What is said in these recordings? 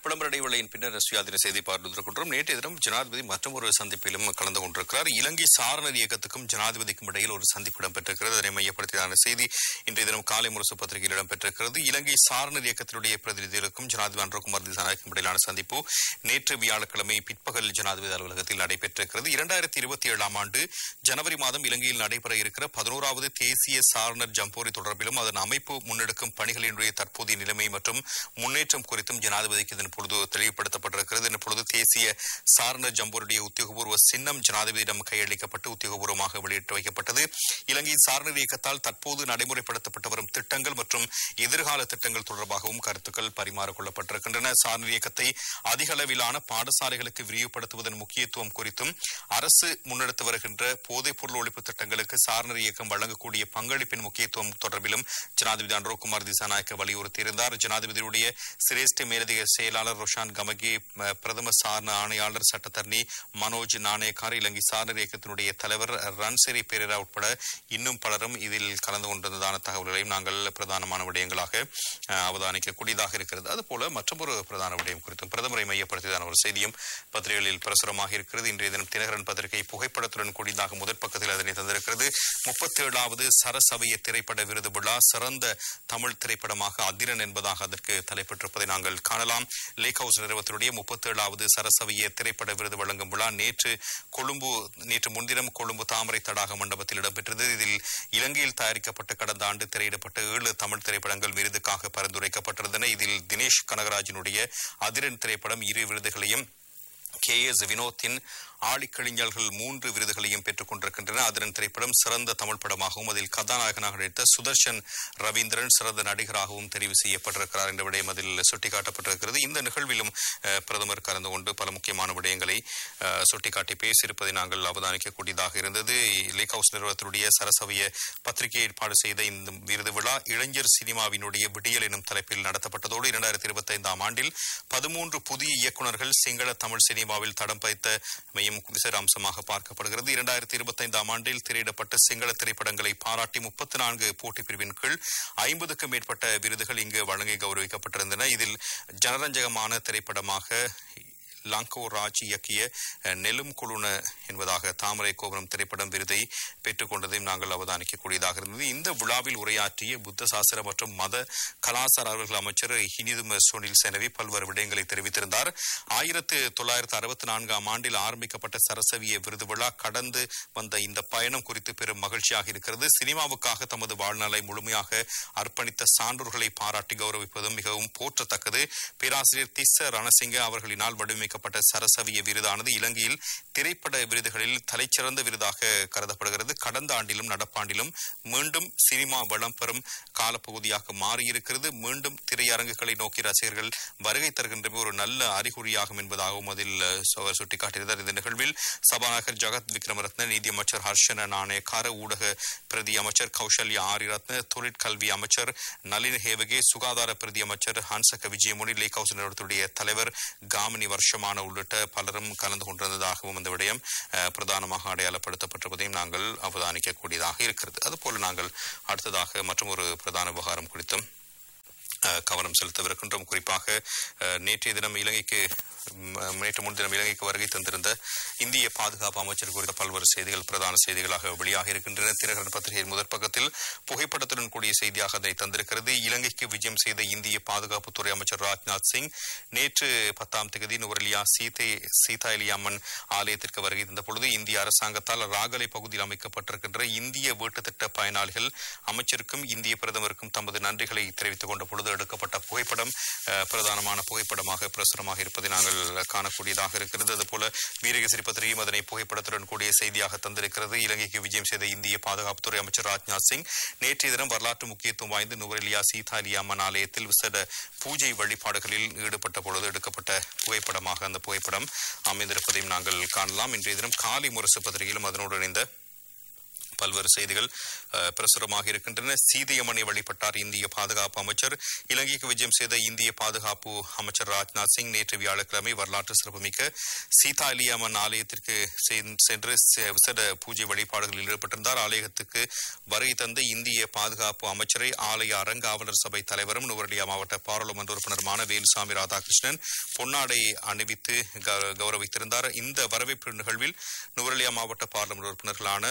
விளம்பர இடைவேளையின் பின்னர் சுயாதீன செய்தி பார்த்துக்கொண்டோம் நேற்றைய தினம் ஜனாதிபதி மற்றும் ஒரு சந்திப்பிலும் கலந்து கொண்டிருக்கிறார் இலங்கை சாரணர் இயக்கத்துக்கும் ஜனாதிபதிக்கும் இடையில் ஒரு சந்திப்பு இடம்பெற்றிருக்கிறது அதனை மையப்படுத்தியான செய்தி இன்றைய தினம் காலை முரசு பத்திரிகையில் இடம்பெற்றிருக்கிறது இலங்கை சாரணர் இயக்கத்தினுடைய பிரதிநிதிகளுக்கும் ஜனாதிபதி அன்றகுமார் திசாநாயக்கும் இடையிலான சந்திப்பு நேற்று வியாழக்கிழமை பிற்பகல் ஜனாதிபதி அலுவலகத்தில் நடைபெற்றிருக்கிறது இரண்டாயிரத்தி இருபத்தி ஏழாம் ஆண்டு ஜனவரி மாதம் இலங்கையில் நடைபெற இருக்கிற பதினோராவது தேசிய சாரணர் ஜம்போரி தொடர்பிலும் அதன் அமைப்பு முன்னெடுக்கும் பணிகளினுடைய தற்போதைய நிலைமை மற்றும் முன்னேற்றம் குறித்தும் ஜனாதிபதிக்கு இதன் பொழுது தெளிவுபடுத்தப்பட்டிருக்கிறது இதன் பொழுது தேசிய சாரணர் ஜம்போருடைய உத்தியோகபூர்வ சின்னம் ஜனாதிபதியிடம் கையளிக்கப்பட்டு உத்தியோகபூர்வமாக வெளியிட்டு வைக்கப்பட்டது இலங்கை சாரணர் இயக்கத்தால் தற்போது நடைமுறைப்படுத்தப்பட்டு வரும் திட்டங்கள் மற்றும் எதிர்கால திட்டங்கள் தொடர்பாகவும் கருத்துக்கள் பரிமாறிக்கொள்ளப்பட்டிருக்கின்றன சாரணர் இயக்கத்தை அதிக அளவிலான பாடசாலைகளுக்கு விரிவுபடுத்துவதன் முக்கியத்துவம் குறித்தும் அரசு முன்னெடுத்து வருகின்ற போதைப் பொருள் ஒழிப்பு திட்டங்களுக்கு சாரணர் இயக்கம் வழங்கக்கூடிய பங்களிப்பின் முக்கியத்துவம் தொடர்பிலும் ஜனாதிபதி அன்ரோகுமார் திசாநாயக்க வலியுறுத்தியிருந்தார் ஜனாதிபதியுடைய சிரேஷ்ட மேலதிக செயலாளர் ரோஷான் கமகே ம, பிரதம சாரண ஆணையாளர் சட்டத்தரணி மனோஜ் நாணயக்கார் இலங்கை சாரணர் இயக்கத்தினுடைய தலைவர் ரன்செரி பெரேரா உட்பட இன்னும் பலரும் இதில் கலந்து கொண்டிருந்ததான தகவல்களையும் நாங்கள் பிரதானமான விடயங்களாக அஹ், அவதானிக்கக்கூடியதாக இருக்கிறது அதுபோல மற்றொரு பிரதான விடயம் குறித்தும் பிரதமரை மையப்படுத்தியதான ஒரு செய்தியும் பத்திரிகைகளில் பிரசுரமாக இருக்கிறது இன்றைய தினம் தினகரன் பத்திரிகை புகைப்படத்துடன் கூடியதாக முதற் பக்கத்தில் அதனை தந்திருக்கிறது முப்பத்தேழாவது சரசபைய திரைப்பட விருது விழா சிறந்த தமிழ் திரைப்படமாக அதிரன் என்பதாக அதற்கு தலைப்பட்டிருப்பதை நாங்கள் காணலாம் லேக் ஹவுஸ் நிறுவனத்தினுடைய முப்பத்தேழாவது சரசவிய திரைப்பட விருது வழங்கும் விழா நேற்று கொழும்பு நேற்று முன்தினம் கொழும்பு தாமரை தடாக மண்டபத்தில் இடம்பெற்றது இதில் இலங்கையில் தயாரிக்கப்பட்ட கடந்த ஆண்டு திரையிடப்பட்ட ஏழு தமிழ் திரைப்படங்கள் விருதுக்காக பரிந்துரைக்கப்பட்டிருந்தன இதில் தினேஷ் கனகராஜினுடைய அதிரன் திரைப்படம் இரு விருதுகளையும் கே எஸ் வினோத்தின் ஆழிக்கழிஞர்கள் மூன்று விருதுகளையும் பெற்றுக் கொண்டிருக்கின்றன அதன் திரைப்படம் சிறந்த தமிழ் படமாகவும் அதில் கதாநாயகனாக நடித்த சுதர்ஷன் ரவீந்திரன் சிறந்த நடிகராகவும் தெரிவு செய்யப்பட்டிருக்கிறார் என்ற விடயம் அதில் சுட்டிக்காட்டப்பட்டிருக்கிறது இந்த நிகழ்விலும் அஹ், பிரதமர் கலந்து கொண்டு பல முக்கியமான விடயங்களை அஹ், சுட்டிக்காட்டி பேசியிருப்பதை நாங்கள் அவதானிக்கக்கூடியதாக இருந்தது லேக் ஹவுஸ் நிறுவனத்தினுடைய சரசவிய பத்திரிகை ஏற்பாடு செய்த இந்த விருது விழா இளைஞர் சினிமாவினுடைய விடியல் எனும் தலைப்பில் நடத்தப்பட்டதோடு இரண்டாயிரத்தி இருபத்தி ஐந்தாம் ஆண்டில் பதிமூன்று புதிய இயக்குநர்கள் சிங்கள தமிழ் சினிமாவில் தடம் பதித்த மையம் விசேட அம்சமாக பார்க்கப்படுகிறது இரண்டாயிரத்தி இருபத்தி ஐந்தாம் ஆண்டில் திரையிடப்பட்ட சிங்கள திரைப்படங்களை பாராட்டி முப்பத்தி நான்கு போட்டி பிரிவின் கீழ் ஐம்பதுக்கும் மேற்பட்ட விருதுகள் இங்கு வழங்கி கௌரவிக்கப்பட்டிருந்தன இதில் ஜனரஞ்சகமான திரைப்படமாக லாங்கோ ராஜ் இயக்கிய அஹ், நெலும் குழுன என்பதாக தாமரை கோபுரம் திரைப்படம் விருதை பெற்றுக் கொண்டதையும் நாங்கள் அவதானிக்கக்கூடியதாக இருந்தது இந்த விழாவில் உரையாற்றிய புத்த சாஸ்திர மற்றும் மத கலாச்சார அலுவல்கள் அமைச்சர் ஹினிதும சுனில் செனவி பல்வேறு விடயங்களை தெரிவித்திருந்தார் ஆயிரத்து தொள்ளாயிரத்து அறுபத்தி நான்காம் ஆண்டில் ஆரம்பிக்கப்பட்ட சரசவிய விருது விழா கடந்து வந்த இந்த பயணம் குறித்து பெரும் மகிழ்ச்சியாக இருக்கிறது சினிமாவுக்காக தமது வாழ்நாளை முழுமையாக அர்ப்பணித்த சான்றோர்களை பாராட்டி கௌரவிப்பதும் மிகவும் போற்றத்தக்கது பேராசிரியர் திஸ்ஸ ரணசிங்க அவர்களினால் வடிவமைக்கப்பட்ட சரசவிய விருதானது இலங்கையில் திரைப்பட விருதுகளில் தலைச்சிறந்த விருதாக கருதப்படுகிறது கடந்த ஆண்டிலும் நடப்பாண்டிலும் மீண்டும் சினிமா வளம் பெறும் காலப்பகுதியாக மாறியிருக்கிறது மீண்டும் திரையரங்குகளை நோக்கி ரசிகர்கள் வருகை தருகின்ற ஒரு நல்ல அறிகுறியாகும் என்பதாகவும் அதில் அஹ், அவர் சுட்டிக்காட்டியிருந்தார் இந்த நிகழ்வில் சபாநாயகர் ஜகத் விக்ரமரத்ன நீதியமைச்சர் ஹர்ஷன நாணயக்கார ஊடக பிரதி அமைச்சர் கௌசல்யா ஆரிரத்ன தொழிற்கல்வி அமைச்சர் நளின் ஹேவகே சுகாதார பிரதி அமைச்சர் ஹன்சக விஜயமுனி லேக் ஹவுஸ் நிறுவனத்துடைய தலைவர் காமினி வர்ஷமான உள்ளிட்ட பலரும் கலந்து கொண்டிருந்ததாகவும் இந்த விடயம் அஹ், பிரதானமாக அடையாளப்படுத்தப்பட்டிருப்பதையும் நாங்கள் அவதானிக்கக்கூடியதாக இருக்கிறது அதுபோல நாங்கள் அடுத்ததாக மற்றும் ஒரு பிரதான விவகாரம் குறித்தும் அஹ், கவனம் செலுத்தவிருக்கின்றோம் குறிப்பாக அஹ், நேற்றைய தினம் இலங்கைக்கு ம், நேற்று முன்தினம் இலங்கைக்கு வருகை தந்திருந்த இந்திய பாதுகாப்பு அமைச்சர் குறித்த பல்வேறு செய்திகள் பிரதான செய்திகளாக வெளியாக இருக்கின்றன தினகரன் பத்திரிகையின் முதற் பக்கத்தில் புகைப்படத்துடன் கூடிய செய்தியாக அதை தந்திருக்கிறது இலங்கைக்கு விஜயம் செய்த இந்திய பாதுகாப்புத்துறை அமைச்சர் ராஜ்நாத் சிங் நேற்று பத்தாம் தேதி நுவரெலியா சீதை சீதாயலி அம்மன் ஆலயத்திற்கு வருகை தந்த பொழுது இந்திய அரசாங்கத்தால் ராகலை பகுதியில் அமைக்கப்பட்டிருக்கின்ற இந்திய வீட்டு திட்ட பயனாளிகள் அமைச்சருக்கும் இந்திய பிரதமருக்கும் தமது நன்றிகளை தெரிவித்துக் கொண்ட பொழுது எடுக்கப்பட்ட புகைப்படம் அஹ், பிரதானமான புகைப்படமாக பிரசுரமாக இருப்பதை நாங்கள் காணக்கூடியதாக இருக்கிறது அதுபோல வீரகேசரி பத்திரிகையும் அதனை புகைப்படத்துடன் கூடிய செய்தியாக தந்திருக்கிறது இலங்கைக்கு விஜயம் செய்த இந்திய பாதுகாப்புத்துறை அமைச்சர் ராஜ்நாத் சிங் நேற்றைய தினம் வரலாற்று முக்கியத்துவம் வாய்ந்த நுவரெலியா சீதாலி அம்மன் ஆலயத்தில் விசேட பூஜை வழிபாடுகளில் ஈடுபட்ட பொழுது எடுக்கப்பட்ட புகைப்படமாக அந்த புகைப்படம் அமைந்திருப்பதையும் நாங்கள் காணலாம் இன்றைய தினம் காலை முரசு பத்திரிகையிலும் அதனோடு இணைந்த பல்வேறு செய்திகள் அஹ், பிரசுரமாக இருக்கின்றன சீதையமனை வழிபட்டார் இந்திய பாதுகாப்பு அமைச்சர் இலங்கைக்கு விஜயம் செய்த இந்திய பாதுகாப்பு அமைச்சர் ராஜ்நாத் சிங் நேற்று வியாழக்கிழமை வரலாற்று சிறப்புமிக்க சீதா அலியம்மன் ஆலயத்திற்கு சென்- சென்று செ- விசேட பூஜை வழிபாடுகளில் ஈடுபட்டிருந்தார் ஆலயத்துக்கு வருகை தந்த இந்திய பாதுகாப்பு அமைச்சரை ஆலய அறங்காவலர் சபை தலைவரும் நுவரெலியா மாவட்ட பாராளுமன்ற உறுப்பினருமான வேலுசாமி ராதாகிருஷ்ணன் பொன்னாடை அணிவித்து க- கௌரவித்திருந்தார் இந்த வரவேற்பு நிகழ்வில் நுவரெலியா மாவட்ட பாராளுமன்ற உறுப்பினர்களான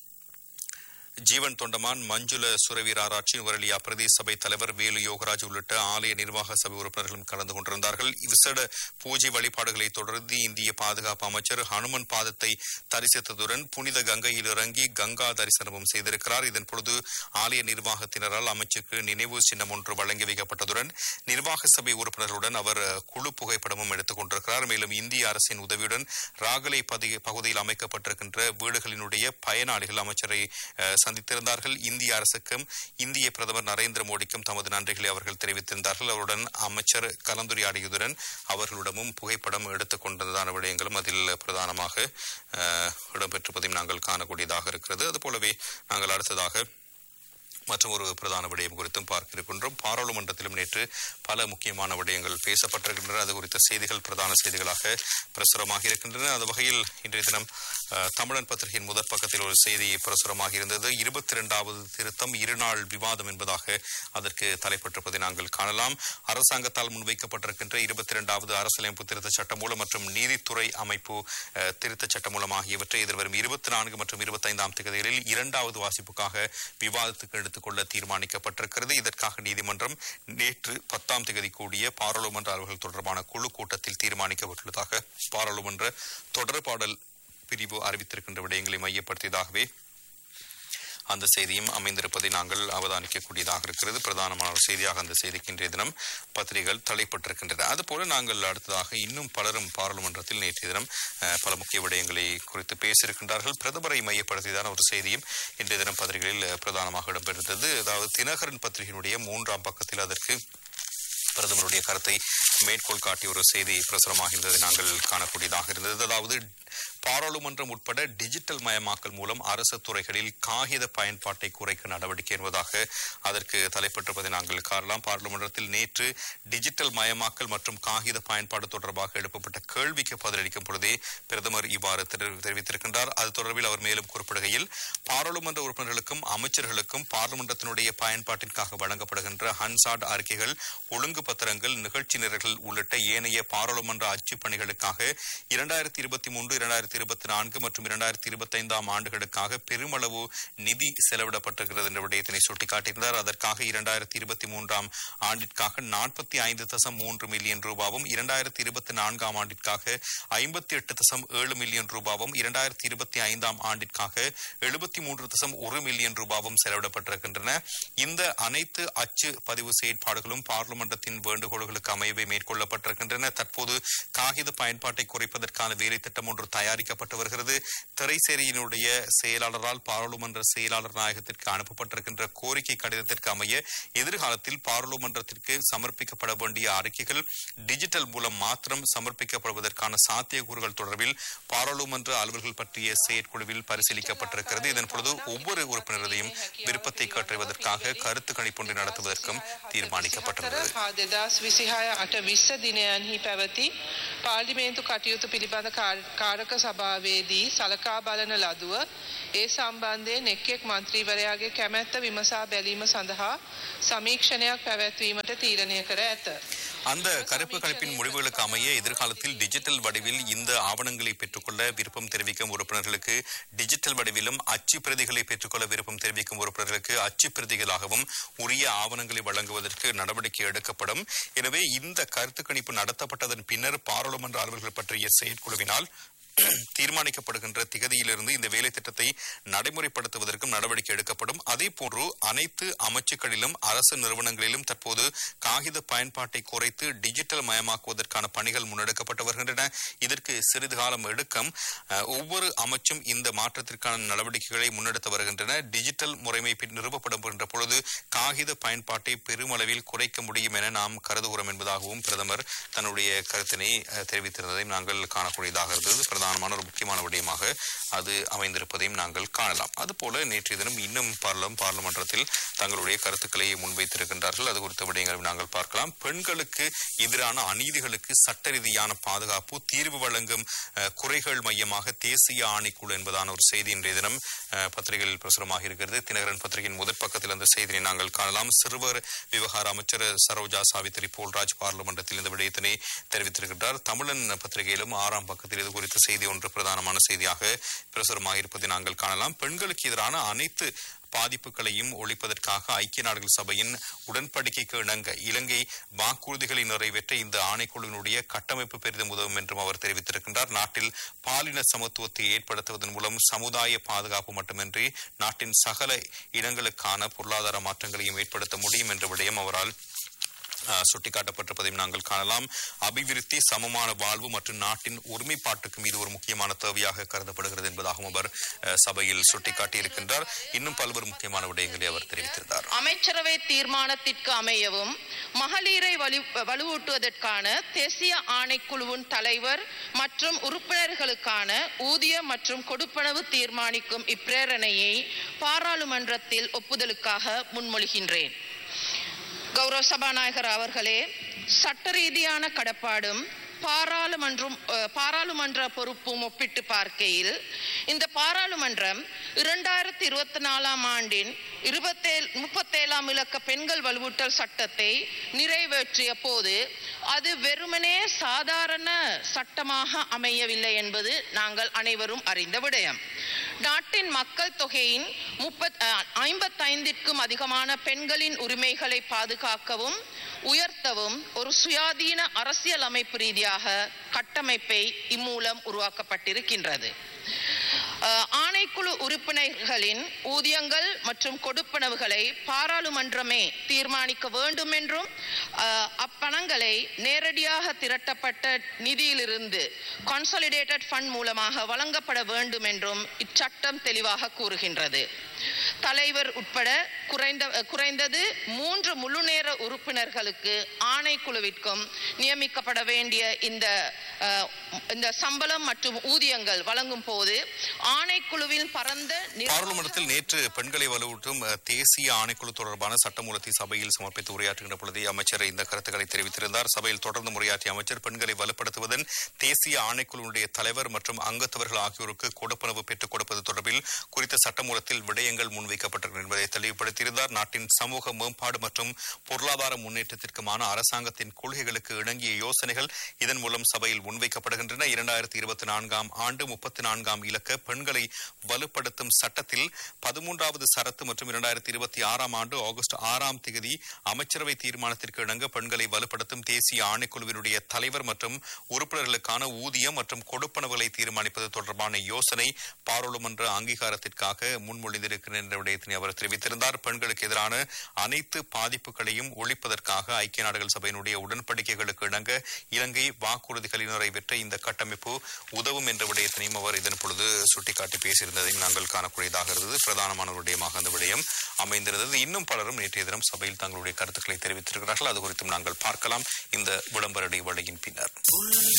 ஜீவன் தொண்டமான் மஞ்சுள சுரவீர் ஆராய்ச்சி நுவரெலியா பிரதேச சபை தலைவர் வேலு யோகராஜ் உள்ளிட்ட ஆலய நிர்வாக சபை உறுப்பினர்களும் கலந்து கொண்டிருந்தார்கள் விசேட பூஜை வழிபாடுகளை தொடர்ந்து இந்திய பாதுகாப்பு அமைச்சர் ஹனுமன் பாதத்தை தரிசித்ததுடன் புனித கங்கையில் இறங்கி கங்கா தரிசனமும் செய்திருக்கிறார் இதன் பொழுது ஆலய நிர்வாகத்தினரால் அமைச்சுக்கு நினைவு சின்னம் ஒன்று வழங்கி வைக்கப்பட்டதுடன் நிர்வாக சபை உறுப்பினர்களுடன் அவர் குழு புகைப்படமும் எடுத்துக் கொண்டிருக்கிறார் மேலும் இந்திய அரசின் உதவியுடன் ராகலை பதி- பகுதியில் அமைக்கப்பட்டிருக்கின்ற வீடுகளினுடைய பயனாளிகள் அமைச்சரை அஹ், சந்தித்திருந்தார்கள் இந்திய அரசுக்கும் இந்திய பிரதமர் நரேந்திர மோடிக்கும் தமது நன்றிகளை அவர்கள் தெரிவித்திருந்தார்கள் அவருடன் அமைச்சர் கலந்துரையாடியதுடன் அவர்களிடமும் புகைப்படம் எடுத்துக் கொண்டதான விடயங்களும் அதில் பிரதானமாக அஹ், இடம்பெற்றிருப்பதையும் நாங்கள் காணக்கூடியதாக இருக்கிறது அதுபோலவே நாங்கள் அடுத்ததாக மற்றும் ஒரு பிரதான விடயம் குறித்தும் பார்க்க இருக்கின்றோம் பாராளுமன்றத்திலும் நேற்று பல முக்கியமான விடயங்கள் பேசப்பட்டிருக்கின்றன அது குறித்த செய்திகள் பிரதான செய்திகளாக பிரசுரமாக இருக்கின்றன அந்த வகையில் இன்றைய தினம் அஹ், தமிழன் பத்திரிகையின் முதற் பக்கத்தில் ஒரு செய்தி பிரசுரமாக இருந்தது இருபத்தி இரண்டாவது திருத்தம் இருநாள் விவாதம் என்பதாக அதற்கு தலைப்பட்டிருப்பதை நாங்கள் காணலாம் அரசாங்கத்தால் முன்வைக்கப்பட்டிருக்கின்ற இருபத்தி இரண்டாவது அரசியலமைப்பு திருத்த சட்டமூலம் மற்றும் நீதித்துறை அமைப்பு அஹ், திருத்த சட்டமூலம் ஆகியவற்றை எதிர்வரும் இருபத்தி நான்கு மற்றும் இருபத்தைந்தாம் தேதிகளில் இரண்டாவது வாசிப்புக்காக விவாதத்துக்கு எடுத்துக்கொள்ள தீர்மானிக்கப்பட்டிருக்கிறது இதற்காக நீதிமன்றம் நேற்று பத்தாம் தேதி கூடிய பாராளுமன்ற அலுவல்கள் தொடர்பான குழு கூட்டத்தில் தீர்மானிக்கப்பட்டுள்ளதாக பாராளுமன்ற தொடர்பாடல் பிரிவு அறிவித்திருக்கின்ற விடயங்களை மையப்படுத்தியதாகவே அந்த செய்தியும் அமைந்திருப்பதை நாங்கள் அவதானிக்கக்கூடியதாக இருக்கிறது பிரதானமான ஒரு செய்தியாக அந்த செய்திக்கு இன்றைய தினம் பத்திரிகைகள் தலைப்பட்டிருக்கின்றன அதுபோல நாங்கள் அடுத்ததாக இன்னும் பலரும் பாராளுமன்றத்தில் நேற்றைய தினம் அஹ், பல முக்கிய விடயங்களை குறித்து பேசியிருக்கின்றார்கள் பிரதமரை மையப்படுத்தியதான ஒரு செய்தியும் இன்றைய தினம் பத்திரிகைகளில் அஹ், பிரதானமாக இடம்பெற்றிருந்தது அதாவது தினகரன் பத்திரிகையினுடைய மூன்றாம் பக்கத்தில் அதற்கு பிரதமருடைய கருத்தை மேற்கோள் காட்டிய ஒரு செய்தி பிரசுரமாக இருந்ததை நாங்கள் காணக்கூடியதாக இருந்தது அதாவது பாராளுமன்றம் உட்பட டிஜிட்டல் மயமாக்கல் மூலம் அரசு துறைகளில் காகித பயன்பாட்டை குறைக்க நடவடிக்கை என்பதாக அதற்கு தலைப்பட்டிருப்பதை நாங்கள் காணலாம் பாராளுமன்றத்தில் நேற்று டிஜிட்டல் மயமாக்கல் மற்றும் காகித பயன்பாடு தொடர்பாக எழுப்பப்பட்ட கேள்விக்கு பதிலளிக்கும் பொழுதே பிரதமர் இவ்வாறு தெரி- தெரிவித்திருக்கின்றார் அது தொடர்பில் அவர் மேலும் குறிப்பிடுகையில் பாராளுமன்ற உறுப்பினர்களுக்கும் அமைச்சர்களுக்கும் பாராளுமன்றத்தினுடைய பயன்பாட்டிற்காக வழங்கப்படுகின்ற ஹன்சாட் அறிக்கைகள் ஒழுங்கு பத்திரங்கள் நிகழ்ச்சி நிரல்கள் உள்ளிட்ட ஏனைய பாராளுமன்ற அச்சு பணிகளுக்காக இரண்டாயிரத்தி இருபத்தி மூன்று இரண்டாயிரத்தி இருபத்தி நான்கு மற்றும் இரண்டாயிரத்தி இருபத்தி ஐந்தாம் ஆண்டுகளுக்காக பெருமளவு நிதி செலவிடப்பட்டிருக்கிறது என்ற விடயத்தினை சுட்டிக்காட்டியிருந்தார் அதற்காக இரண்டாயிரத்தி இருபத்தி மூன்றாம் ஆண்டிற்காக நாற்பத்தி ஐந்து தசம் மூன்று மில்லியன் ரூபாவும் இரண்டாயிரத்தி இருபத்தி நான்காம் ஆண்டிற்காக ஐம்பத்தி எட்டு தசம் ஏழு மில்லியன் ரூபாவும் இரண்டாயிரத்தி இருபத்தி ஐந்தாம் ஆண்டிற்காக எழுபத்தி மூன்று தசம் ஒரு மில்லியன் ரூபாவும் செலவிடப்பட்டிருக்கின்றன இந்த அனைத்து அச்சு பதிவு செயற்பாடுகளும் பார்லிமெண்டத்தின் வேண்டுகோள்களுக்கு அமையவே மேற்கொள்ளப்பட்டிருக்கின்றன தற்போது காகித பயன்பாட்டை குறைப்பதற்கான வேலை திட்டம் ஒன்று தயாரிக்கப்பட்டு வருகிறது திரைசேரியினுடைய செயலாளரால் பாராளுமன்ற செயலாளர் நாயகத்திற்கு அனுப்பப்பட்டிருக்கின்ற கோரிக்கை கடிதத்திற்கு அமைய எதிர்காலத்தில் பாராளுமன்றத்திற்கு சமர்ப்பிக்கப்பட வேண்டிய அறிக்கைகள் டிஜிட்டல் மூலம் மாத்திரம் சமர்ப்பிக்கப்படுவதற்கான சாத்தியக்கூறுகள் தொடர்பில் பாராளுமன்ற அலுவல்கள் பற்றிய செயற்குழுவில் பரிசீலிக்கப்பட்டிருக்கிறது இதன் பொழுது ஒவ்வொரு உறுப்பினரதையும் விருப்பத்தை கற்றறிவதற்காக கருத்து கணிப்பொன்றை நடத்துவதற்கும் தீர்மானிக்கப்பட்டிருந்தது හා දෙදස් විසිහය අට විස්ස දිනයන්හි පැවති පාර්ලිමේන්තු කටයුතු පිළිබඳ කාර්- කාරක සභාවේදී සලකා බලන ලදුව ඒ සම්බන්ධයෙන් එක් එක් මන්ත්‍රීවරයාගේ කැමැත්ත විමසා බැලීම සඳහා සමීක්ෂණයක් පැවැත්වීමට තීරණය කර ඇත. அந்த கருப்பு கணிப்பின் முடிவுகளுக்கு அமைய எதிர்காலத்தில் டிஜிட்டல் வடிவில் இந்த ஆவணங்களை பெற்றுக்கொள்ள விருப்பம் தெரிவிக்கும் உறுப்பினர்களுக்கு டிஜிட்டல் வடிவிலும் அச்சு பிரதிகளை பெற்றுக்கொள்ள விருப்பம் தெரிவிக்கும் உறுப்பினர்களுக்கு அச்சு பிரதிகளாகவும் உரிய ஆவணங்களை வழங்குவதற்கு நடவடிக்கை எடுக்கப்படும் எனவே இந்த கருத்து கணிப்பு நடத்தப்பட்டதன் பின்னர் பாராளுமன்ற அலுவல்கள் பற்றிய செயற்குழுவினால் தீர்மானிக்கப்படுகின்ற திகதியிலிருந்து இந்த வேலை திட்டத்தை நடைமுறைப்படுத்துவதற்கும் நடவடிக்கை எடுக்கப்படும் அதே போன்று அனைத்து அமைச்சுக்களிலும் அரசு நிறுவனங்களிலும் தற்போது காகித பயன்பாட்டை குறைத்து டிஜிட்டல் மயமாக்குவதற்கான பணிகள் முன்னெடுக்கப்பட்டு வருகின்றன இதற்கு சிறிது காலம் எடுக்கும் அஹ், ஒவ்வொரு அமைச்சும் இந்த மாற்றத்திற்கான நடவடிக்கைகளை முன்னெடுத்து வருகின்றன டிஜிட்டல் முறைமை பின் நிறுவப்படுகின்ற பொழுது காகித பயன்பாட்டை பெருமளவில் குறைக்க முடியும் என நாம் கருதுகிறோம் என்பதாகவும் பிரதமர் தன்னுடைய கருத்தினை அஹ், தெரிவித்திருந்ததை நாங்கள் காணக்கூடியதாக இருந்தது பிரதமர் பிரதானமான ஒரு முக்கியமான விடயமாக அது அமைந்திருப்பதையும் நாங்கள் காணலாம் அதுபோல நேற்றைய தினம் இன்னும் பார்லம் பார்லமன்றத்தில் தங்களுடைய கருத்துக்களை முன்வைத்திருக்கின்றார்கள் அது குறித்த விடயங்களை நாங்கள் பார்க்கலாம் பெண்களுக்கு எதிரான அநீதிகளுக்கு சட்ட ரீதியான பாதுகாப்பு தீர்வு வழங்கும் அஹ், குறைகள் மையமாக தேசிய ஆணைக்குழு என்பதான ஒரு செய்தி இன்றைய தினம் அஹ், பத்திரிகையில் பிரசுரமாக இருக்கிறது தினகரன் பத்திரிகையின் முதற் பக்கத்தில் அந்த செய்தியை நாங்கள் காணலாம் சிறுவர் விவகார அமைச்சர் சரோஜா சாவித்திரி போல்ராஜ் பார்லிமெண்டத்தில் இந்த விடயத்தினை தெரிவித்திருக்கின்றார் தமிழன் பத்திரிகையிலும் ஆறாம் பக்கத்தில் இது குறித்த செய்தி ஒன்று பிரதானமான செய்தியாக பிரசுரமாக இருப்பதை நாங்கள் காணலாம் பெண்களுக்கு எதிரான அனைத்து பாதிப்புகளையும் ஒழிப்பதற்காக ஐக்கிய நாடுகள் சபையின் உடன்படிக்கைக்கு இணங்க இலங்கை வாக்குறுதிகளை நிறைவேற்ற இந்த ஆணைக்குழுவினுடைய கட்டமைப்பு பெரிதும் உதவும் என்றும் அவர் தெரிவித்திருக்கின்றார் நாட்டில் பாலின சமத்துவத்தை ஏற்படுத்துவதன் மூலம் சமுதாய பாதுகாப்பு மட்டுமின்றி நாட்டின் சகல இடங்களுக்கான பொருளாதார மாற்றங்களையும் ஏற்படுத்த முடியும் என்ற விடயம் அவரால் அஹ், சுட்டிக்காட்டப்பட்டிருப்பதையும் நாங்கள் காணலாம் அபிவிருத்தி சமமான வாழ்வு மற்றும் நாட்டின் ஒருமைப்பாட்டுக்கும் இது ஒரு முக்கியமான தேவையாக கருதப்படுகிறது என்பதாகவும் அவர் அஹ், சபையில் சுட்டிக்காட்டியிருக்கின்றார் இன்னும் பல்வேறு முக்கியமான விடயங்களை அவர் தெரிவித்திருந்தார் அமைச்சரவை தீர்மானத்திற்கு அமையவும் மகளிரை வலு- வலுவூட்டுவதற்கான தேசிய ஆணைக்குழுவின் தலைவர் மற்றும் உறுப்பினர்களுக்கான ஊதிய மற்றும் கொடுப்பனவு தீர்மானிக்கும் இப்பிரேரணையை பாராளுமன்றத்தில் ஒப்புதலுக்காக முன்மொழிகின்றேன் கௌரவ சபாநாயகர் அவர்களே சட்ட ரீதியான கடப்பாடும் பாராளுமன்றம் அஹ், பாராளுமன்ற பொறுப்பும் ஒப்பிட்டு பார்க்கையில் இந்த பாராளுமன்றம் இரண்டாயிரத்தி இருபத்தி நாலாம் ஆண்டின் இருபத்தேழு முப்பத்தேழாம் இலக்க பெண்கள் வலுவூட்டல் சட்டத்தை நிறைவேற்றிய போது அது வெறுமனே சாதாரண சட்டமாக அமையவில்லை என்பது நாங்கள் அனைவரும் அறிந்த விடயம் நாட்டின் மக்கள் தொகையின் முப்பத் ஐம்பத்தைந்திற்கும் அதிகமான பெண்களின் உரிமைகளை பாதுகாக்கவும் உயர்த்தவும் ஒரு சுயாதீன அரசியல் அமைப்பு ரீதியாக கட்டமைப்பை இம்மூலம் உருவாக்கப்பட்டிருக்கின்றது அஹ், ஆணைக்குழு உறுப்பினர்களின் ஊதியங்கள் மற்றும் கொடுப்பனவுகளை பாராளுமன்றமே தீர்மானிக்க வேண்டும் என்றும் அஹ், அப்பணங்களை நேரடியாக திரட்டப்பட்ட நிதியிலிருந்து கான்சாலிடேட்டட் ஃபண்ட் மூலமாக வழங்கப்பட வேண்டும் என்றும் இச்சட்டம் தெளிவாக கூறுகின்றது தலைவர் உட்பட குறைந்த குறைந்தது மூன்று முழுநேர உறுப்பினர்களுக்கு ஆணைக்குழுவிற்கும் நியமிக்கப்பட வேண்டிய இந்த அஹ், இந்த சம்பளம் மற்றும் ஊதியங்கள் வழங்கும் போது ஆணைக்குழுவின் பரந்த நிர்வாக- பாராளுமன்றத்தில் நேற்று பெண்களை வலுவூட்டும் அஹ், தேசிய ஆணைக்குழு தொடர்பான சட்டமூலத்தை சபையில் சமர்ப்பித்து உரையாற்றுகின்ற பொழுதே அமைச்சர் இந்த கருத்துக்களை தெரிவித்திருந்தார் சபையில் தொடர்ந்து உரையாற்றிய அமைச்சர் பெண்களை வலுப்படுத்துவதன் தேசிய ஆணைக்குழுவுடைய தலைவர் மற்றும் அங்கத்தவர்கள் ஆகியோருக்கு கொடுப்பனவு பெற்றுக் கொடுப்பது தொடர்பில் குறித்த சட்டமூலத்தில் விடயங்கள் முன்வைக்கப்பட்டிருக்கின்றன என்பதை தெளிவுபடுத்தியிருந்தார் நாட்டின் சமூக மேம்பாடு மற்றும் பொருளாதார முன்னேற்றத்திற்குமான அரசாங்கத்தின் கொள்கைகளுக்கு இணங்கிய யோசனைகள் இதன் மூலம் சபையில் முன்வைக்கப்படுகின்றன இரண்டாயிரத்தி இருபத்தி நான்காம் ஆண்டு முப்பத்தி நான்காம் இலக்க பெண்களை வலுப்படுத்தும் சட்டத்தில் பதிமூன்றாவது சரத்து மற்றும் இரண்டாயிரத்தி இருபத்தி ஆறாம் ஆண்டு ஆகஸ்ட் ஆறாம் தேதி அமைச்சரவை தீர்மானத்திற்கு இணங்க பெண்களை வலுப்படுத்தும் தேசிய ஆணைக்குழுவினுடைய தலைவர் மற்றும் உறுப்பினர்களுக்கான ஊதியம் மற்றும் கொடுப்பனவுகளை தீர்மானிப்பது தொடர்பான யோசனை பாராளுமன்ற அங்கீகாரத்திற்காக முன்மொழிந்திருக்கிறது என்ற விடயத்தினை அவர் தெரிவித்திருந்தார் பெண்களுக்கு எதிரான அனைத்து பாதிப்புகளையும் ஒழிப்பதற்காக ஐக்கிய நாடுகள் சபையினுடைய உடன்படிக்கைகளுக்கு இணங்க இலங்கை வாக்குறுதிகளை நிறைவேற்ற இந்த கட்டமைப்பு உதவும் என்ற விடயத்தினையும் அவர் இதன் பொழுது சுட்டிக்காட்டி பேசியிருந்ததையும் நாங்கள் காணக்கூடியதாக இருந்தது பிரதானமான ஒரு விடயமாக அந்த விடயம் அமைந்திருந்தது இன்னும் பலரும் நேற்றைய தினம் சபையில் தங்களுடைய கருத்துக்களை தெரிவித்திருக்கிறார்கள் அது குறித்தும் நாங்கள் பார்க்கலாம் இந்த விளம்பர இடைவேளையின் பின்னர்